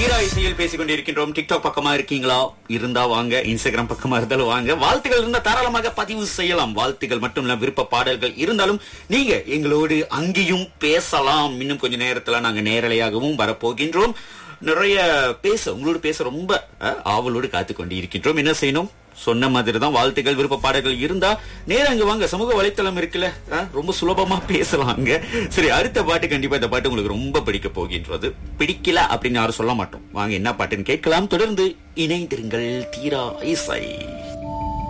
ஹீரா இசையில் பேசிக் கொண்டிருக்கின்றோம் டிக்டாக் பக்கமா இருக்கீங்களா இருந்தா வாங்க இன்ஸ்டாகிராம் பக்கமா இருந்தாலும் வாங்க வாழ்த்துக்கள் இருந்தா தாராளமாக பதிவு செய்யலாம் வாழ்த்துக்கள் மட்டும் இல்ல விருப்ப பாடல்கள் இருந்தாலும் நீங்க எங்களோடு அங்கேயும் பேசலாம் இன்னும் கொஞ்ச நேரத்துல நாங்க நேரலையாகவும் வரப்போகின்றோம் நிறைய பேச உங்களோட பேச ரொம்ப அஹ், ஆவலோடு காத்து கொண்டு இருக்கின்றோம் என்ன செய்யணும் சொன்ன மாதிரி தான் வாழ்த்துக்கள் விருப்ப பாடல்கள் இருந்தா நேரா அங்க வாங்க சமூக வலைத்தளம் இருக்குல்ல அஹ், ரொம்ப சுலபமா பேசலாம் அங்க சரி அடுத்த பாட்டு கண்டிப்பா இந்த பாட்டு உங்களுக்கு ரொம்ப பிடிக்க போகின்றது பிடிக்கல அப்படின்னு யாரும் சொல்ல மாட்டோம் வாங்க என்ன பாட்டுன்னு கேட்கலாம் தொடர்ந்து இணைந்திருங்கள் தீரா இசை